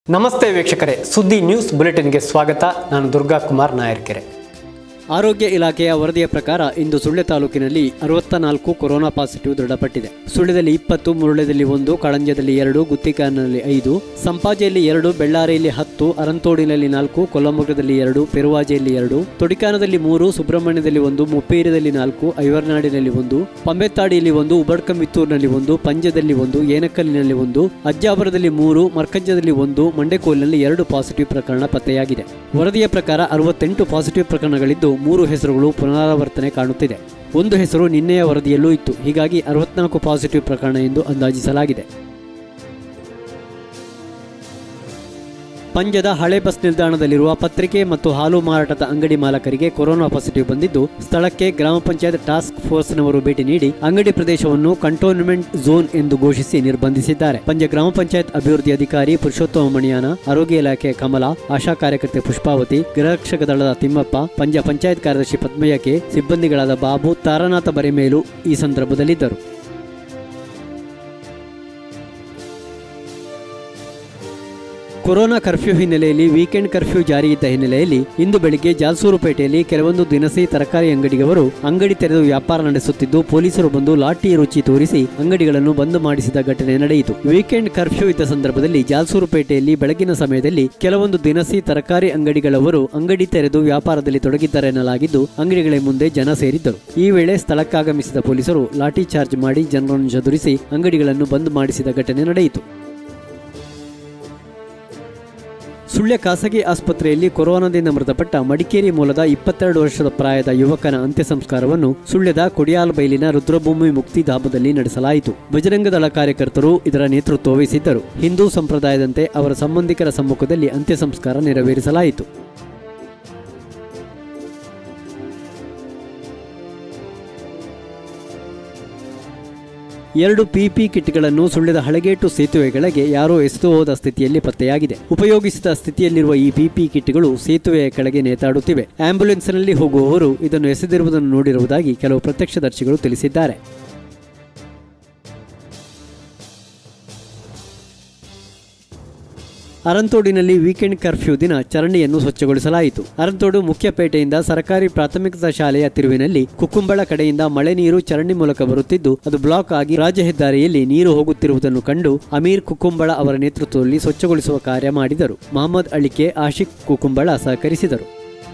ನಮಸ್ತೆ ವೀಕ್ಷಕರೇ ಸುದ್ದಿ ನ್ಯೂಸ್ ಬುಲೆಟಿನ್ಗೆ ಸ್ವಾಗತ ನಾನು ದುರ್ಗಾ ಕುಮಾರ್ ನಾಯರ್ಕೆರೆ ಆರೋಗ್ಯ ಇಲಾಖೆಯ ವರದಿಯ ಪ್ರಕಾರ ಇಂದು ಸುಳ್ಯ ತಾಲೂಕಿನಲ್ಲಿ ಅರವತ್ತ ನಾಲ್ಕು ಕೊರೋನಾ ಪಾಸಿಟಿವ್ ದೃಢಪಟ್ಟಿದೆ ಸುಳ್ಯದಲ್ಲಿ ಇಪ್ಪತ್ತು ಮುರುಳ್ಯದಲ್ಲಿ ಒಂದು ಕಳಂಜದಲ್ಲಿ ಎರಡು ಗುತ್ತಿಕಾನಲ್ಲಿ ಐದು ಸಂಪಾಜೆಯಲ್ಲಿ ಎರಡು ಬೆಳ್ಳಾರಿಯಲ್ಲಿ ಹತ್ತು ಅರಂತೋಡಿನಲ್ಲಿ ನಾಲ್ಕು ಕೊಲ್ಲಮುಖದಲ್ಲಿ ಎರಡು ಪೆರುವಾಜೆಯಲ್ಲಿ ಎರಡು ತೊಡಿಕಾನದಲ್ಲಿ ಮೂರು ಸುಬ್ರಹ್ಮಣ್ಯದಲ್ಲಿ ಒಂದು ಮುಪ್ಪೇರಿಯಲ್ಲಿ ನಾಲ್ಕು ಐವರ್ನಾಡಿನಲ್ಲಿ ಒಂದು ಪಂಬೆತ್ತಾಡಿಯಲ್ಲಿ ಒಂದು ಉಬಡ್ಕಮಿತ್ತೂರಿನಲ್ಲಿ ಒಂದು ಪಂಜದಲ್ಲಿ ಒಂದು ಏನಕಲ್ಲಿನಲ್ಲಿ ಒಂದು ಅಜ್ಜಾಪುರದಲ್ಲಿ ಮೂರು ಮರ್ಕಂಜದಲ್ಲಿ ಒಂದು ಮಂಡೆಕೋಲಿನಲ್ಲಿ ಎರಡು ಪಾಸಿಟಿವ್ ಪ್ರಕರಣ ಪತ್ತೆಯಾಗಿದೆ ವರದಿಯ ಪ್ರಕಾರ ಅರವತ್ತೆಂಟು ಪಾಸಿಟಿವ್ ಪ್ರಕರಣಗಳಿದ್ದು ಮೂರು ಹೆಸರುಗಳು ಪುನರಾವರ್ತನೆ ಕಾಣುತ್ತಿದೆ ಒಂದು ಹೆಸರು ನಿನ್ನೆಯ ವರದಿಯಲ್ಲೂ ಇತ್ತು ಹೀಗಾಗಿ ಅರವತ್ನಾಲ್ಕು ಪಾಸಿಟಿವ್ ಪ್ರಕರಣ ಎಂದು ಅಂದಾಜಿಸಲಾಗಿದೆ ಪಂಜದ ಹಳೆ ಬಸ್ ನಿಲ್ದಾಣದಲ್ಲಿರುವ ಪತ್ರಿಕೆ ಮತ್ತು ಹಾಲು ಮಾರಾಟದ ಅಂಗಡಿ ಮಾಲಕರಿಗೆ ಕೊರೋನಾ ಪಾಸಿಟಿವ್ ಬಂದಿದ್ದು ಸ್ಥಳಕ್ಕೆ ಗ್ರಾಮ ಪಂಚಾಯತ್ ಟಾಸ್ಕ್ ಫೋರ್ಸ್ನವರು ಭೇಟಿ ನೀಡಿ ಅಂಗಡಿ ಪ್ರದೇಶವನ್ನು ಕಂಟೋನ್ಮೆಂಟ್ ಝೋನ್ ಎಂದು ಘೋಷಿಸಿ ನಿರ್ಬಂಧಿಸಿದ್ದಾರೆ ಪಂಜ ಗ್ರಾಮ ಪಂಚಾಯತ್ ಅಭಿವೃದ್ಧಿ ಅಧಿಕಾರಿ ಪುರುಷೋತ್ತಮ ಮಣಿಯಾನ ಆರೋಗ್ಯ ಇಲಾಖೆ ಕಮಲ ಆಶಾ ಕಾರ್ಯಕರ್ತೆ ಪುಷ್ಪಾವತಿ ಗೃಹರಕ್ಷಕ ದಳದ ತಿಮ್ಮಪ್ಪ ಪಂಜ ಪಂಚಾಯತ್ ಕಾರ್ಯದರ್ಶಿ ಪದ್ಮಯ್ಯ ಕೆ ಸಿಬ್ಬಂದಿಗಳಾದ ಬಾಬು ತಾರನಾಥ ಬರೆಮೇಲು ಈ ಸಂದರ್ಭದಲ್ಲಿದ್ದರು ಕೊರೋನಾ ಕರ್ಫ್ಯೂ ಹಿನ್ನೆಲೆಯಲ್ಲಿ ವೀಕೆಂಡ್ ಕರ್ಫ್ಯೂ ಜಾರಿ ಇದ್ದ ಹಿನ್ನೆಲೆಯಲ್ಲಿ ಇಂದು ಬೆಳಿಗ್ಗೆ ಜಾಲ್ಸೂರುಪೇಟೆಯಲ್ಲಿ ಕೆಲವೊಂದು ದಿನಸಿ ತರಕಾರಿ ಅಂಗಡಿಗವರು ಅಂಗಡಿ ತೆರೆದು ವ್ಯಾಪಾರ ನಡೆಸುತ್ತಿದ್ದು ಪೊಲೀಸರು ಬಂದು ಲಾಠಿ ರುಚಿ ತೋರಿಸಿ ಅಂಗಡಿಗಳನ್ನು ಬಂದ್ ಮಾಡಿಸಿದ ಘಟನೆ ನಡೆಯಿತು ವೀಕೆಂಡ್ ಕರ್ಫ್ಯೂ ಇದ್ದ ಸಂದರ್ಭದಲ್ಲಿ ಜಾಲ್ಸೂರುಪೇಟೆಯಲ್ಲಿ ಬೆಳಗಿನ ಸಮಯದಲ್ಲಿ ಕೆಲವೊಂದು ದಿನಸಿ ತರಕಾರಿ ಅಂಗಡಿಗಳವರು ಅಂಗಡಿ ತೆರೆದು ವ್ಯಾಪಾರದಲ್ಲಿ ತೊಡಗಿದ್ದಾರೆನ್ನಲಾಗಿದ್ದು ಅಂಗಡಿಗಳ ಮುಂದೆ ಜನ ಸೇರಿದ್ದರು ಈ ವೇಳೆ ಸ್ಥಳಕ್ಕಾಗಮಿಸಿದ ಪೊಲೀಸರು ಲಾಠಿ ಚಾರ್ಜ್ ಮಾಡಿ ಜನರನ್ನು ಚದುರಿಸಿ ಅಂಗಡಿಗಳನ್ನು ಬಂದ್ ಮಾಡಿಸಿದ ಘಟನೆ ನಡೆಯಿತು ಸುಳ್ಯ ಖಾಸಗಿ ಆಸ್ಪತ್ರೆಯಲ್ಲಿ ಕೊರೋನಾದಿಂದ ಮೃತಪಟ್ಟ ಮಡಿಕೇರಿ ಮೂಲದ ಇಪ್ಪತ್ತೆರಡು ವರ್ಷದ ಪ್ರಾಯದ ಯುವಕನ ಅಂತ್ಯ ಸಂಸ್ಕಾರವನ್ನು ಸುಳ್ಯದ ಕೊಡಿಯಾಲ್ಬೈಲಿನ ರುದ್ರಭೂಮಿ ಮುಕ್ತಿಧಾಮದಲ್ಲಿ ನಡೆಸಲಾಯಿತು ಬಜರಂಗ ದಳ ಕಾರ್ಯಕರ್ತರು ಇದರ ನೇತೃತ್ವ ವಹಿಸಿದ್ದರು ಹಿಂದೂ ಸಂಪ್ರದಾಯದಂತೆ ಅವರ ಸಂಬಂಧಿಕರ ಸಮ್ಮುಖದಲ್ಲಿ ಅಂತ್ಯ ಸಂಸ್ಕಾರ ನೆರವೇರಿಸಲಾಯಿತು ಎರಡು ಪಿಪಿ ಕಿಟ್ಗಳನ್ನು ಸುಳ್ಳಿದ ಹಳಗೇಟು ಸೇತುವೆಗಳಿಗೆ ಯಾರೋ ಎಸೆದು ಹೋದ ಸ್ಥಿತಿಯಲ್ಲಿ ಪತ್ತೆಯಾಗಿದೆ ಉಪಯೋಗಿಸಿದ ಸ್ಥಿತಿಯಲ್ಲಿರುವ ಈ ಪಿಪಿ ಕಿಟ್ಗಳು ಸೇತುವೆಯ ಕೆಳಗೆ ನೇತಾಡುತ್ತಿವೆ ಆಂಬ್ಯುಲೆನ್ಸ್ನಲ್ಲಿ ಹೋಗುವವರು ಇದನ್ನು ಎಸೆದಿರುವುದನ್ನು ನೋಡಿರುವುದಾಗಿ ಕೆಲವು ಪ್ರತ್ಯಕ್ಷದರ್ಶಿಗಳು ತಿಳಿಸಿದ್ದಾರೆ ಅರಂತೋಡಿನಲ್ಲಿ ವೀಕೆಂಡ್ ಕರ್ಫ್ಯೂ ದಿನ ಚರಂಡಿಯನ್ನು ಸ್ವಚ್ಛಗೊಳಿಸಲಾಯಿತು ಅರಂತೋಡು ಮುಖ್ಯಪೇಟೆಯಿಂದ ಸರ್ಕಾರಿ ಪ್ರಾಥಮಿಕ ಶಾಲೆಯ ತಿರುವಿನಲ್ಲಿ ಕುಕ್ಕುಂಬಳ ಕಡೆಯಿಂದ ಮಳೆ ನೀರು ಚರಂಡಿ ಮೂಲಕ ಬರುತ್ತಿದ್ದು ಅದು ಬ್ಲಾಕ್ ಆಗಿ ರಾಜ್ಯ ಹೆದ್ದಾರಿಯಲ್ಲಿ ನೀರು ಹೋಗುತ್ತಿರುವುದನ್ನು ಕಂಡು ಅಮೀರ್ ಕುಕ್ಕುಂಬಳ ಅವರ ನೇತೃತ್ವದಲ್ಲಿ ಸ್ವಚ್ಛಗೊಳಿಸುವ ಕಾರ್ಯ ಮಾಡಿದರು ಮಹಮ್ಮದ್ ಅಳಿಕೆ ಆಶಿಕ್ ಕುಕ್ಕುಂಬಳ ಸಹಕರಿಸಿದರು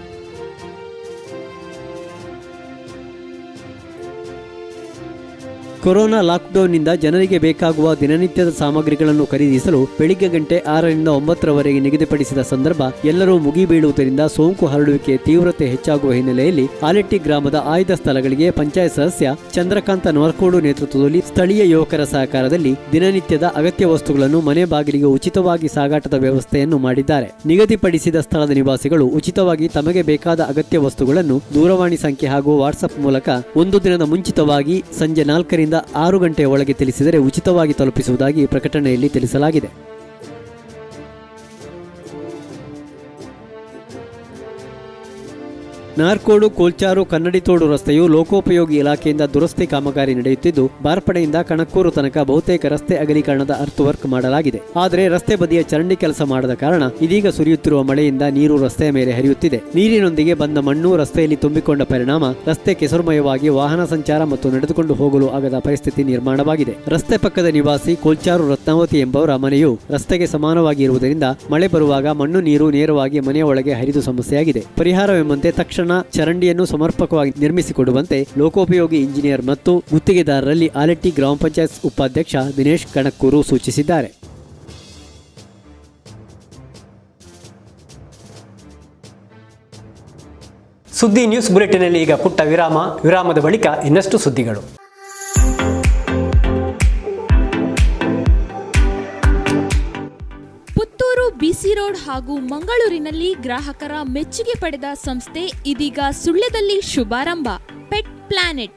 ಕೊರೋನಾ ಲಾಕ್ಡೌನ್ನಿಂದ ಜನರಿಗೆ ಬೇಕಾಗುವ ದಿನನಿತ್ಯದ ಸಾಮಗ್ರಿಗಳನ್ನು ಖರೀದಿಸಲು ಬೆಳಿಗ್ಗೆ ಗಂಟೆ ಆರರಿಂದ ಒಂಬತ್ತರವರೆಗೆ ನಿಗದಿಪಡಿಸಿದ ಸಂದರ್ಭ ಎಲ್ಲರೂ ಮುಗಿಬೀಳುವುದರಿಂದ ಸೋಂಕು ಹರಡುವಿಕೆ ತೀವ್ರತೆ ಹೆಚ್ಚಾಗುವ ಹಿನ್ನೆಲೆಯಲ್ಲಿ ಆಲೆಟ್ಟಿ ಗ್ರಾಮದ ಆಯ್ದ ಸ್ಥಳಗಳಿಗೆ ಪಂಚಾಯತ್ ಸದಸ್ಯ ಚಂದ್ರಕಾಂತ ನವರ್ಕೋಡು ನೇತೃತ್ವದಲ್ಲಿ ಸ್ಥಳೀಯ ಯುವಕರ ಸಹಕಾರದಲ್ಲಿ ದಿನನಿತ್ಯದ ಅಗತ್ಯ ವಸ್ತುಗಳನ್ನು ಮನೆ ಬಾಗಿಲಿಗೆ ಉಚಿತವಾಗಿ ಸಾಗಾಟದ ವ್ಯವಸ್ಥೆಯನ್ನು ಮಾಡಿದ್ದಾರೆ ನಿಗದಿಪಡಿಸಿದ ಸ್ಥಳದ ನಿವಾಸಿಗಳು ಉಚಿತವಾಗಿ ತಮಗೆ ಬೇಕಾದ ಅಗತ್ಯ ವಸ್ತುಗಳನ್ನು ದೂರವಾಣಿ ಸಂಖ್ಯೆ ಹಾಗೂ ವಾಟ್ಸ್ಆಪ್ ಮೂಲಕ ಒಂದು ದಿನದ ಮುಂಚಿತವಾಗಿ ಸಂಜೆ ನಾಲ್ಕರಿಂದ ಆರು ಗಂಟೆಯ ಒಳಗೆ ತಿಳಿಸಿದರೆ ಉಚಿತವಾಗಿ ತಲುಪಿಸುವುದಾಗಿ ಪ್ರಕಟಣೆಯಲ್ಲಿ ತಿಳಿಸಲಾಗಿದೆ ನಾರ್ಕೋಡು ಕೋಲ್ಚಾರು ಕನ್ನಡಿತೋಡು ರಸ್ತೆಯು ಲೋಕೋಪಯೋಗಿ ಇಲಾಖೆಯಿಂದ ದುರಸ್ತಿ ಕಾಮಗಾರಿ ನಡೆಯುತ್ತಿದ್ದು ಬಾರ್ಪಡೆಯಿಂದ ಕಣಕ್ಕೂರು ತನಕ ಬಹುತೇಕ ರಸ್ತೆ ಅಗಲೀಕರಣದ ಅರ್ತ್ ವರ್ಕ್ ಮಾಡಲಾಗಿದೆ ಆದರೆ ರಸ್ತೆ ಬದಿಯ ಚರಂಡಿ ಕೆಲಸ ಮಾಡದ ಕಾರಣ ಇದೀಗ ಸುರಿಯುತ್ತಿರುವ ಮಳೆಯಿಂದ ನೀರು ರಸ್ತೆಯ ಮೇಲೆ ಹರಿಯುತ್ತಿದೆ ನೀರಿನೊಂದಿಗೆ ಬಂದ ಮಣ್ಣು ರಸ್ತೆಯಲ್ಲಿ ತುಂಬಿಕೊಂಡ ಪರಿಣಾಮ ರಸ್ತೆ ಕೆಸರುಮಯವಾಗಿ ವಾಹನ ಸಂಚಾರ ಮತ್ತು ನಡೆದುಕೊಂಡು ಹೋಗಲು ಆಗದ ಪರಿಸ್ಥಿತಿ ನಿರ್ಮಾಣವಾಗಿದೆ ರಸ್ತೆ ಪಕ್ಕದ ನಿವಾಸಿ ಕೋಲ್ಚಾರು ರತ್ನಾವತಿ ಎಂಬವರ ಮನೆಯು ರಸ್ತೆಗೆ ಸಮಾನವಾಗಿ ಇರುವುದರಿಂದ ಮಳೆ ಬರುವಾಗ ಮಣ್ಣು ನೀರು ನೇರವಾಗಿ ಮನೆಯ ಒಳಗೆ ಹರಿದು ಸಮಸ್ಯೆಯಾಗಿದೆ ಪರಿಹಾರವೆಂಬಂತೆ ತಕ್ಷಣ ಚರಂಡಿಯನ್ನು ಸಮರ್ಪಕವಾಗಿ ನಿರ್ಮಿಸಿಕೊಡುವಂತೆ ಲೋಕೋಪಯೋಗಿ ಇಂಜಿನಿಯರ್ ಮತ್ತು ಗುತ್ತಿಗೆದಾರರಲ್ಲಿ ಆಲೆಟ್ಟಿ ಗ್ರಾಮ ಪಂಚಾಯತ್ ಉಪಾಧ್ಯಕ್ಷ ದಿನೇಶ್ ಕಣಕ್ಕೂರು ಸೂಚಿಸಿದ್ದಾರೆ ಸುದ್ದಿ ನ್ಯೂಸ್ ಬುಲೆಟಿನಲ್ಲಿ ಈಗ ಪುಟ್ಟ ವಿರಾಮ ವಿರಾಮದ ಬಳಿಕ ಇನ್ನಷ್ಟು ಸುದ್ದಿಗಳು ಪುತ್ತೂರು ಬಿಸಿ ರೋಡ್ ಹಾಗೂ ಮಂಗಳೂರಿನಲ್ಲಿ ಗ್ರಾಹಕರ ಮೆಚ್ಚುಗೆ ಪಡೆದ ಸಂಸ್ಥೆ ಇದೀಗ ಸುಳ್ಯದಲ್ಲಿ ಶುಭಾರಂಭ ಪೆಟ್ ಪ್ಲಾನೆಟ್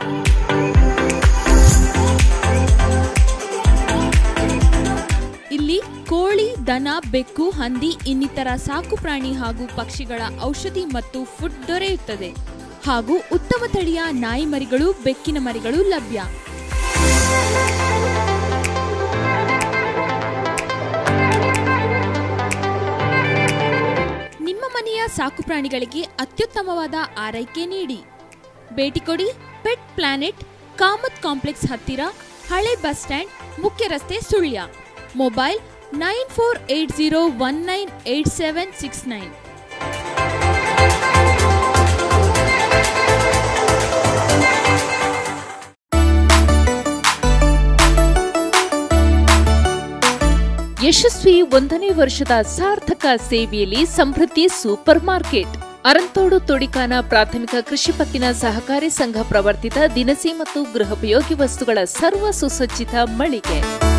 ಇಲ್ಲಿ ಕೋಳಿ ದನ ಬೆಕ್ಕು ಹಂದಿ ಇನ್ನಿತರ ಸಾಕು ಪ್ರಾಣಿ ಹಾಗೂ ಪಕ್ಷಿಗಳ ಔಷಧಿ ಮತ್ತು ಫುಡ್ ದೊರೆಯುತ್ತದೆ ಹಾಗೂ ಉತ್ತಮ ತಳಿಯ ನಾಯಿ ಮರಿಗಳು ಬೆಕ್ಕಿನ ಮರಿಗಳು ಲಭ್ಯ ಸಾಮಾನ್ಯ ಸಾಕುಪ್ರಾಣಿಗಳಿಗೆ ಅತ್ಯುತ್ತಮವಾದ ಆರೈಕೆ ನೀಡಿ ಭೇಟಿ ಕೊಡಿ ಪೆಟ್ ಪ್ಲಾನೆಟ್ ಕಾಮತ್ ಕಾಂಪ್ಲೆಕ್ಸ್ ಹತ್ತಿರ ಹಳೆ ಬಸ್ ಸ್ಟ್ಯಾಂಡ್ ಮುಖ್ಯ ರಸ್ತೆ Sullia mobile nine four eight zero one nine eight seven six nine ಯಶಸ್ವಿ ಒಂದನೇ ವರ್ಷದ ಸಾರ್ಥಕ ಸೇವೆಯಲ್ಲಿ ಸಮೃದ್ಧಿ ಸೂಪರ್ ಮಾರ್ಕೆಟ್ ಅರಂತೋಡು ತೊಡಿಕಾನ ಪ್ರಾಥಮಿಕ ಕೃಷಿ ಪತ್ತಿನ ಸಹಕಾರಿ ಸಂಘ ಪ್ರವರ್ತಿತ ದಿನಸಿ ಮತ್ತು ಗೃಹೋಪಯೋಗಿ ವಸ್ತುಗಳ ಸರ್ವ ಸುಸಜ್ಜಿತ ಮಳಿಗೆ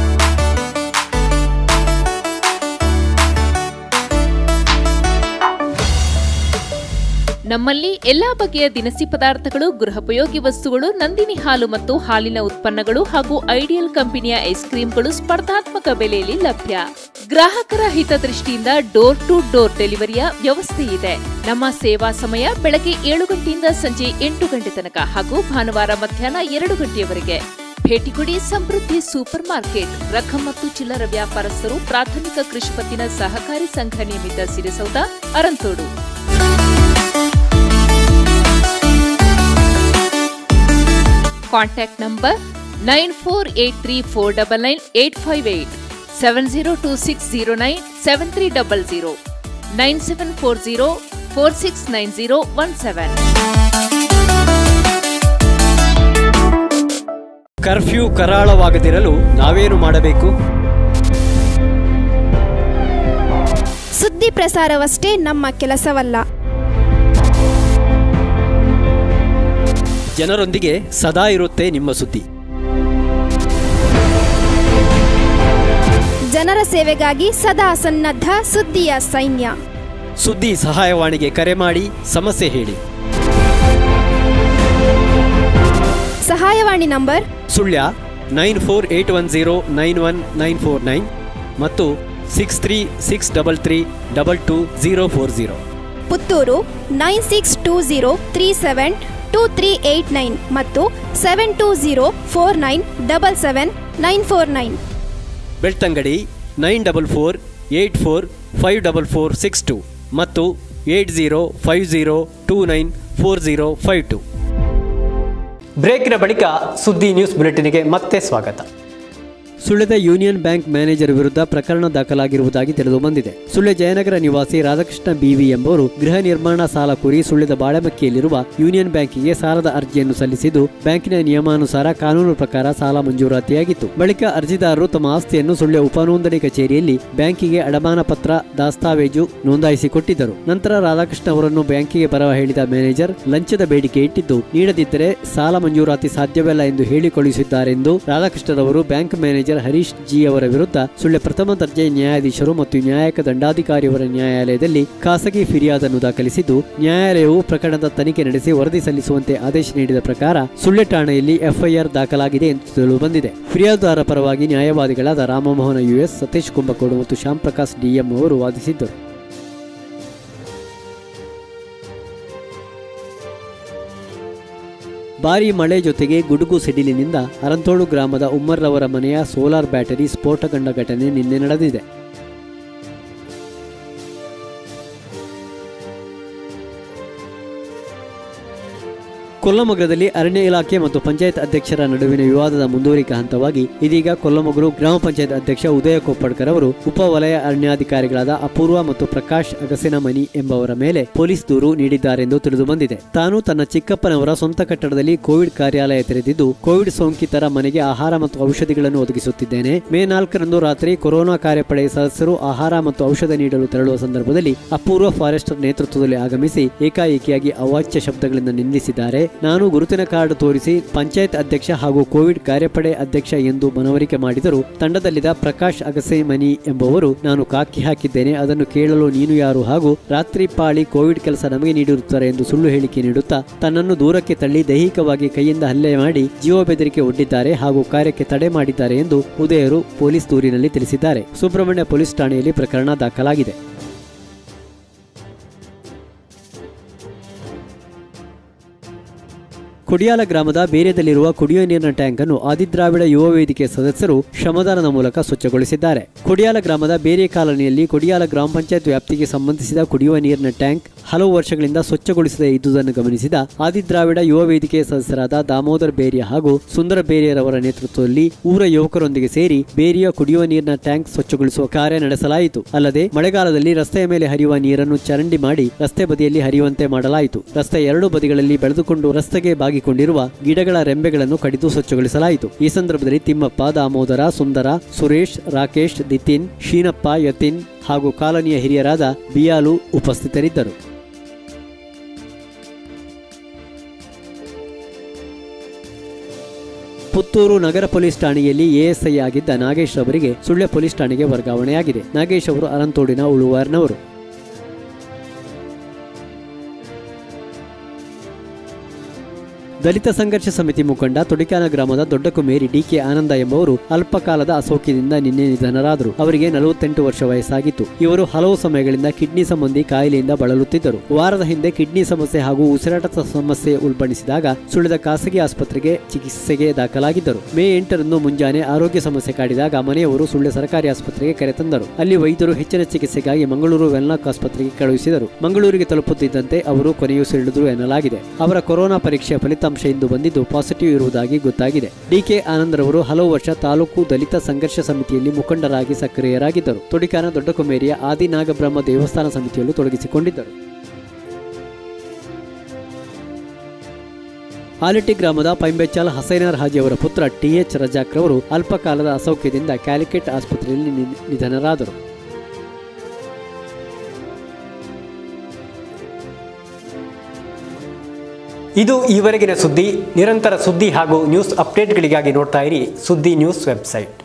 ನಮ್ಮಲ್ಲಿ ಎಲ್ಲಾ ಬಗೆಯ ದಿನಸಿ ಪದಾರ್ಥಗಳು ಗೃಹೋಪಯೋಗಿ ವಸ್ತುಗಳು ನಂದಿನಿ ಹಾಲು ಮತ್ತು ಹಾಲಿನ ಉತ್ಪನ್ನಗಳು ಹಾಗೂ ಐಡಿಯಲ್ ಕಂಪನಿಯ ಐಸ್ ಕ್ರೀಮ್ಗಳು ಸ್ಪರ್ಧಾತ್ಮಕ ಬೆಲೆಯಲ್ಲಿ ಲಭ್ಯ ಗ್ರಾಹಕರ ಹಿತದೃಷ್ಟಿಯಿಂದ ಡೋರ್ ಟು ಡೋರ್ ಡೆಲಿವರಿಯ ವ್ಯವಸ್ಥೆ ಇದೆ ನಮ್ಮ ಸೇವಾ ಸಮಯ ಬೆಳಗ್ಗೆ ಏಳು ಗಂಟೆಯಿಂದ ಸಂಜೆ ಎಂಟು ಗಂಟೆ ತನಕ ಹಾಗೂ ಭಾನುವಾರ ಮಧ್ಯಾಹ್ನ ಎರಡು ಗಂಟೆಯವರೆಗೆ ಭೇಟಿ ಕೊಡಿ ಸಮೃದ್ಧಿ ಸೂಪರ್ ಮಾರ್ಕೆಟ್ ರಕಂ ಮತ್ತು ಚಿಲ್ಲರ ವ್ಯಾಪಾರಸ್ಥರು ಪ್ರಾಥಮಿಕ ಕೃಷಿ ಪತ್ತಿನ ಸಹಕಾರಿ ಸಂಘ ನಿಯಮಿತ ಸಿರಿಸೌಧ Aranthodu contact number nine four eight three four double nine eight five eight seven zero two six zero nine seven three double zero nine seven four zero four six nine zero one seven curfew ಕರಾಳವಾಗದಿರಲು ನಾವೇನು ಮಾಡಬೇಕು ಸುದ್ದಿ ಪ್ರಸಾರವಷ್ಟೇ ನಮ್ಮ ಕೆಲಸವಲ್ಲ ಜನರೊಂದಿಗೆ ಸದಾ ಇರುತ್ತೆ ನಿಮ್ಮ ಸುದ್ದಿ ಜನರ ಸೇವೆಗಾಗಿ ಸದಾ ಸನ್ನದ್ಧ ಸುದ್ದಿಯ ಸೈನ್ಯ ಸುದ್ದಿ ಸಹಾಯವಾಣಿಗೆ ಕರೆ ಮಾಡಿ ಸಮಸ್ಯೆ ಹೇಳಿ ಸಹಾಯವಾಣಿ number Sullia nine four eight one zero nine one nine four nine ಮತ್ತು six three six double three double two zero four zero Puttur nine six two zero three seven two three eight nine ಮತ್ತು seven two zero four nine double seven nine four nine Belthangady nine double four eight four five double four six two ಮತ್ತು eight zero five zero two nine four zero five to ಬ್ರೇಕಿನ ಬಳಿಕ ಸುದ್ದಿ news ಬುಲೆಟಿನ್ಗೆ ಮತ್ತೆ ಸ್ವಾಗತ ಸುಳ್ಯದ union bank manager ವಿರುದ್ಧ ಪ್ರಕರಣ ದಾಖಲಾಗಿರುವುದಾಗಿ ತಿಳಿದು ಬಂದಿದೆ ಸುಳ್ಯ ಜಯನಗರ ನಿವಾಸಿ ರಾಧಾಕೃಷ್ಣ ಬಿವಿ ಎಂಬುವರು ಗೃಹ ನಿರ್ಮಾಣ ಸಾಲ ಕೋರಿ ಸುಳ್ಯದ ಬಾಳೆಮಕ್ಕಿಯಲ್ಲಿರುವ ಯೂನಿಯನ್ ಬ್ಯಾಂಕಿಗೆ ಸಾಲದ ಅರ್ಜಿಯನ್ನು ಸಲ್ಲಿಸಿದ್ದು ಬ್ಯಾಂಕಿನ ನಿಯಮಾನುಸಾರ ಕಾನೂನು ಪ್ರಕಾರ ಸಾಲ ಮಂಜೂರಾತಿಯಾಗಿತ್ತು ಬಳಿಕ ಅರ್ಜಿದಾರರು ತಮ್ಮ ಆಸ್ತಿಯನ್ನು ಸುಳ್ಯ ಉಪನೋಂದಣಿ ಕಚೇರಿಯಲ್ಲಿ ಬ್ಯಾಂಕಿಗೆ ಅಡಮಾನ ಪತ್ರ ದಾಸ್ತಾವೇಜು ನೋಂದಾಯಿಸಿಕೊಟ್ಟಿದ್ದರು ನಂತರ ರಾಧಾಕೃಷ್ಣ ಅವರನ್ನು ಬ್ಯಾಂಕಿಗೆ ಬರವ ಹೇಳಿದ ಮ್ಯಾನೇಜರ್ ಲಂಚದ ಬೇಡಿಕೆ ಇಟ್ಟಿದ್ದು ನೀಡದಿದ್ದರೆ ಸಾಲ ಮಂಜೂರಾತಿ ಸಾಧ್ಯವಿಲ್ಲ ಎಂದು ಹೇಳಿ ಕಳುಹಿಸಿದ್ದಾರೆಂದು ರಾಧಾಕೃಷ್ಣರವರು ಬ್ಯಾಂಕ್ ಮ್ಯಾನೇಜರ್ ಹರೀಶ್ ಜಿ ಅವರ ವಿರುದ್ಧ ಸುಳ್ಯ ಪ್ರಥಮ ದರ್ಜೆ ನ್ಯಾಯಾಧೀಶರು ಮತ್ತು ನ್ಯಾಯಕ ದಂಡಾಧಿಕಾರಿಯವರ ನ್ಯಾಯಾಲಯದಲ್ಲಿ ಖಾಸಗಿ ಫಿರ್ಯಾದನ್ನು ದಾಖಲಿಸಿದ್ದು ನ್ಯಾಯಾಲಯವು ಪ್ರಕರಣದ ತನಿಖೆ ನಡೆಸಿ ವರದಿ ಸಲ್ಲಿಸುವಂತೆ ಆದೇಶ ನೀಡಿದ ಪ್ರಕಾರ ಸುಳ್ಯ ಠಾಣೆಯಲ್ಲಿ ಎಫ್ಐಆರ್ ದಾಖಲಾಗಿದೆ ಎಂದು ತಿಳಿದು ಬಂದಿದೆ ಫಿರ್ಯಾದುದಾರ ಪರವಾಗಿ ನ್ಯಾಯವಾದಿಗಳಾದ ರಾಮಮೋಹನ ಯುಎಸ್ ಸತೀಶ್ ಕುಂಭಕೋಡು ಮತ್ತು ಶ್ಯಾಮ್ ಪ್ರಕಾಶ್ ಡಿಎಂ ಅವರು ವಾದಿಸಿದ್ದರು ಭಾರೀ ಮಳೆ ಜೊತೆಗೆ ಗುಡುಗು ಸಿಡಿಲಿನಿಂದ ಅರಂತೋಡು ಗ್ರಾಮದ ಉಮ್ಮರ್ರವರ ಮನೆಯ ಸೋಲಾರ್ ಬ್ಯಾಟರಿ ಸ್ಫೋಟಗೊಂಡ ಘಟನೆ ನಿನ್ನೆ ನಡೆದಿದೆ ಕೊಲ್ಲಮಗ್ರದಲ್ಲಿ ಅರಣ್ಯ ಇಲಾಖೆ ಮತ್ತು ಪಂಚಾಯತ್ ಅಧ್ಯಕ್ಷರ ನಡುವಿನ ವಿವಾದದ ಮುಂದುವರಿಕೆ ಹಂತವಾಗಿ ಇದೀಗ ಕೊಲ್ಲಮಗ್ರು ಗ್ರಾಮ ಪಂಚಾಯತ್ ಅಧ್ಯಕ್ಷ ಉದಯ ಕೊಪ್ಪಡ್ಕರ್ ಅವರು ಉಪ ವಲಯ ಅರಣ್ಯಾಧಿಕಾರಿಗಳಾದ ಅಪೂರ್ವ ಮತ್ತು ಪ್ರಕಾಶ್ ಅಗಸಿನಮನಿ ಎಂಬವರ ಮೇಲೆ ಪೊಲೀಸ್ ದೂರು ನೀಡಿದ್ದಾರೆಂದು ತಿಳಿದು ಬಂದಿದೆ ತಾನು ತನ್ನ ಚಿಕ್ಕಪ್ಪನವರ ಸ್ವಂತ ಕಟ್ಟಡದಲ್ಲಿ ಕೋವಿಡ್ ಕಾರ್ಯಾಲಯ ತೆರೆದಿದ್ದು ಕೋವಿಡ್ ಸೋಂಕಿತರ ಮನೆಗೆ ಆಹಾರ ಮತ್ತು ಔಷಧಿಗಳನ್ನು ಒದಗಿಸುತ್ತಿದ್ದೇನೆ ಮೇ ನಾಲ್ಕರಂದು ರಾತ್ರಿ ಕೊರೋನಾ ಕಾರ್ಯಪಡೆ ಸದಸ್ಯರು ಆಹಾರ ಮತ್ತು ಔಷಧ ನೀಡಲು ತೆರಳುವ ಸಂದರ್ಭದಲ್ಲಿ ಅಪೂರ್ವ ಫಾರೆಸ್ಟರ್ ನೇತೃತ್ವದಲ್ಲಿ ಆಗಮಿಸಿ ಏಕಾಏಕಿಯಾಗಿ ಅವಾಚ್ಯ ಶಬ್ದಗಳಿಂದ ನಿಂದಿಸಿದ್ದಾರೆ ನಾನು ಗುರುತಿನ ಕಾರ್ಡ್ ತೋರಿಸಿ ಪಂಚಾಯತ್ ಅಧ್ಯಕ್ಷ ಹಾಗೂ ಕೋವಿಡ್ ಕಾರ್ಯಪಡೆ ಅಧ್ಯಕ್ಷ ಎಂದು ಮನವರಿಕೆ ಮಾಡಿದರು ತಂಡದಲ್ಲಿದ್ದ ಪ್ರಕಾಶ್ ಅಗಸೆ ಮನಿ ಎಂಬುವರು ನಾನು ಕಾಕಿ ಹಾಕಿದ್ದೇನೆ ಅದನ್ನು ಕೇಳಲು ನೀನು ಯಾರು ಹಾಗೂ ರಾತ್ರಿ ಪಾಳಿ ಕೋವಿಡ್ ಕೆಲಸ ನಮಗೆ ನೀಡಿರುತ್ತಾರೆ ಎಂದು ಸುಳ್ಳು ಹೇಳಿಕೆ ನೀಡುತ್ತಾ ತನ್ನನ್ನು ದೂರಕ್ಕೆ ತಳ್ಳಿ ದೈಹಿಕವಾಗಿ ಕೈಯಿಂದ ಹಲ್ಲೆ ಮಾಡಿ ಜೀವ ಬೆದರಿಕೆ ಒಡ್ಡಿದ್ದಾರೆ ಹಾಗೂ ಕಾರ್ಯಕ್ಕೆ ತಡೆ ಮಾಡಿದ್ದಾರೆ ಎಂದು ಉದಯರು ಪೊಲೀಸ್ ದೂರಿನಲ್ಲಿ ತಿಳಿಸಿದ್ದಾರೆ ಸುಬ್ರಹ್ಮಣ್ಯ ಪೊಲೀಸ್ ಠಾಣೆಯಲ್ಲಿ ಪ್ರಕರಣ ದಾಖಲಾಗಿದೆ ಕೊಡಿಯಾಲ ಗ್ರಾಮದ ಬೇರೆಯದಲ್ಲಿರುವ ಕುಡಿಯುವ ನೀರಿನ ಟ್ಯಾಂಕ್ ಅನ್ನು ಆದಿದ್ರಾವಿಡ ಯುವ ವೇದಿಕೆ ಸದಸ್ಯರು ಶ್ರಮದಾನದ ಮೂಲಕ ಸ್ವಚ್ಛಗೊಳಿಸಿದ್ದಾರೆ ಕೊಡಿಯಾಲ ಗ್ರಾಮದ ಬೇರೆ ಕಾಲೋನಿಯಲ್ಲಿ ಕೊಡಿಯಾಲ ಗ್ರಾಮ ಪಂಚಾಯತ್ ವ್ಯಾಪ್ತಿಗೆ ಸಂಬಂಧಿಸಿದ ಕುಡಿಯುವ ನೀರಿನ ಟ್ಯಾಂಕ್ ಹಲವು ವರ್ಷಗಳಿಂದ ಸ್ವಚ್ಛಗೊಳಿಸದೇ ಇದ್ದುದನ್ನು ಗಮನಿಸಿದ ಆದಿದ್ರಾವಿಡ ಯುವ ವೇದಿಕೆ ಸದಸ್ಯರಾದ ದಾಮೋದರ್ ಬೇರಿಯ ಹಾಗೂ ಸುಂದರ ಬೇರಿಯರವರ ನೇತೃತ್ವದಲ್ಲಿ ಊರ ಯುವಕರೊಂದಿಗೆ ಸೇರಿ ಬೇರಿಯ ಕುಡಿಯುವ ನೀರಿನ ಟ್ಯಾಂಕ್ ಸ್ವಚ್ಛಗೊಳಿಸುವ ಕಾರ್ಯ ನಡೆಸಲಾಯಿತು ಅಲ್ಲದೆ ಮಳೆಗಾಲದಲ್ಲಿ ರಸ್ತೆಯ ಮೇಲೆ ಹರಿಯುವ ನೀರನ್ನು ಚರಂಡಿ ಮಾಡಿ ರಸ್ತೆ ಬದಿಯಲ್ಲಿ ಹರಿಯುವಂತೆ ಮಾಡಲಾಯಿತು ರಸ್ತೆಯ ಎರಡು ಬದಿಗಳಲ್ಲಿ ಬೆಳೆದುಕೊಂಡು ರಸ್ತೆಗೆ ಬಾಗಿಕೊಂಡಿರುವ ಗಿಡಗಳ ರೆಂಬೆಗಳನ್ನು ಕಡಿದು ಸ್ವಚ್ಛಗೊಳಿಸಲಾಯಿತು ಈ ಸಂದರ್ಭದಲ್ಲಿ ತಿಮ್ಮಪ್ಪ ದಾಮೋದರ ಸುಂದರ ಸುರೇಶ್ ರಾಕೇಶ್ ದಿತಿನ್ ಶೀನಪ್ಪ ಯತಿನ್ ಹಾಗೂ ಕಾಲೋನಿಯ ಹಿರಿಯರಾದ ಬಿಯಾಲು ಉಪಸ್ಥಿತರಿದ್ದರು ಪುತ್ತೂರು ನಗರ ಪೊಲೀಸ್ ಠಾಣೆಯಲ್ಲಿ ಎಎಸ್ಐ ಆಗಿದ್ದ ನಾಗೇಶ್ ಅವರಿಗೆ ಸುಳ್ಯ ಪೊಲೀಸ್ ಠಾಣೆಗೆ ವರ್ಗಾವಣೆಯಾಗಿದೆ ನಾಗೇಶ್ ಅವರು ಅರಂತೋಡಿನ ಉಳುವಾರ್ನವರು ದಲಿತ ಸಂಘರ್ಷ ಸಮಿತಿ ಮುಖಂಡ ತೊಡಿಕಾನ ಗ್ರಾಮದ ದೊಡ್ಡ ಕುಮೇರಿ ಡಿಕೆ ಆನಂದ ಎಂಬುವರು ಅಲ್ಪಕಾಲದ ಅಸೌಖ್ಯದಿಂದ ನಿನ್ನೆ ನಿಧನರಾದರು ಅವರಿಗೆ ನಲವತ್ತೆಂಟು ವರ್ಷ ವಯಸ್ಸಾಗಿತ್ತು ಇವರು ಹಲವು ಸಮಯಗಳಿಂದ ಕಿಡ್ನಿ ಸಂಬಂಧಿ ಕಾಯಿಲೆಯಿಂದ ಬಳಲುತ್ತಿದ್ದರು ವಾರದ ಹಿಂದೆ ಕಿಡ್ನಿ ಸಮಸ್ಯೆ ಹಾಗೂ ಉಸಿರಾಟದ ಸಮಸ್ಯೆ ಉಲ್ಬಣಿಸಿದಾಗ ಸುಳಿದ ಖಾಸಗಿ ಆಸ್ಪತ್ರೆಗೆ ಚಿಕಿತ್ಸೆಗೆ ದಾಖಲಾಗಿದ್ದರು ಮೇ ಎಂಟರಂದು ಮುಂಜಾನೆ ಆರೋಗ್ಯ ಸಮಸ್ಯೆ ಕಾಡಿದಾಗ ಮನೆಯವರು ಸುಳ್ಯ ಸರ್ಕಾರಿ ಆಸ್ಪತ್ರೆಗೆ ಕರೆತಂದರು ಅಲ್ಲಿ ವೈದ್ಯರು ಹೆಚ್ಚಿನ ಚಿಕಿತ್ಸೆಗಾಗಿ ಮಂಗಳೂರು ವೆನ್ಲಾಕ್ ಆಸ್ಪತ್ರೆಗೆ ಕಳುಹಿಸಿದರು ಮಂಗಳೂರಿಗೆ ತಲುಪುತ್ತಿದ್ದಂತೆ ಅವರು ಕೊನೆಯುಸಿರೆಳೆದರು ಎನ್ನಲಾಗಿದೆ ಅವರ ಕೊರೋನಾ ಪರೀಕ್ಷೆಯ ಫಲಿತಾಂಶ ಇಂದು ಬಂದಿದ್ದು ಪಾಸಿಟಿವ್ ಇರುವುದಾಗಿ ಗೊತ್ತಾಗಿದೆ ಡಿಕೆ ಆನಂದ್ರವರು ಹಲವು ವರ್ಷ ತಾಲೂಕು ದಲಿತ ಸಂಘರ್ಷ ಸಮಿತಿಯಲ್ಲಿ ಮುಖಂಡರಾಗಿ ಸಕ್ರಿಯರಾಗಿದ್ದರು ತೊಡಿಕಾನ ದೊಡ್ಡಕೊಮೇರಿಯ ಆದಿನಾಗಬ್ರಹ್ಮ ದೇವಸ್ಥಾನ ಸಮಿತಿಯಲ್ಲೂ ತೊಡಗಿಸಿಕೊಂಡಿದ್ದರು ಆಲಿಟಿ ಗ್ರಾಮದ ಪೈಂಬೆಚ್ಚಾಲ್ ಹಸೈನಾರ್ ಹಾಜಿ ಅವರ ಪುತ್ರ ಟಿಎಚ್ ರಜಾಕ್ ರವರು ಅಲ್ಪಕಾಲದ ಅಸೌಖ್ಯದಿಂದ ಕ್ಯಾಲಿಕೆಟ್ ಆಸ್ಪತ್ರೆಯಲ್ಲಿ ನಿ- ನಿಧನರಾದರು ಇದು ಈವರೆಗಿನ ಸುದ್ದಿ ನಿರಂತರ ಸುದ್ದಿ ಹಾಗೂ ನ್ಯೂಸ್ ಅಪ್ಡೇಟ್ಗಳಿಗಾಗಿ ನೋಡ್ತಾ ಇರಿ ಸುದ್ದಿ ನ್ಯೂಸ್ ವೆಬ್ಸೈಟ್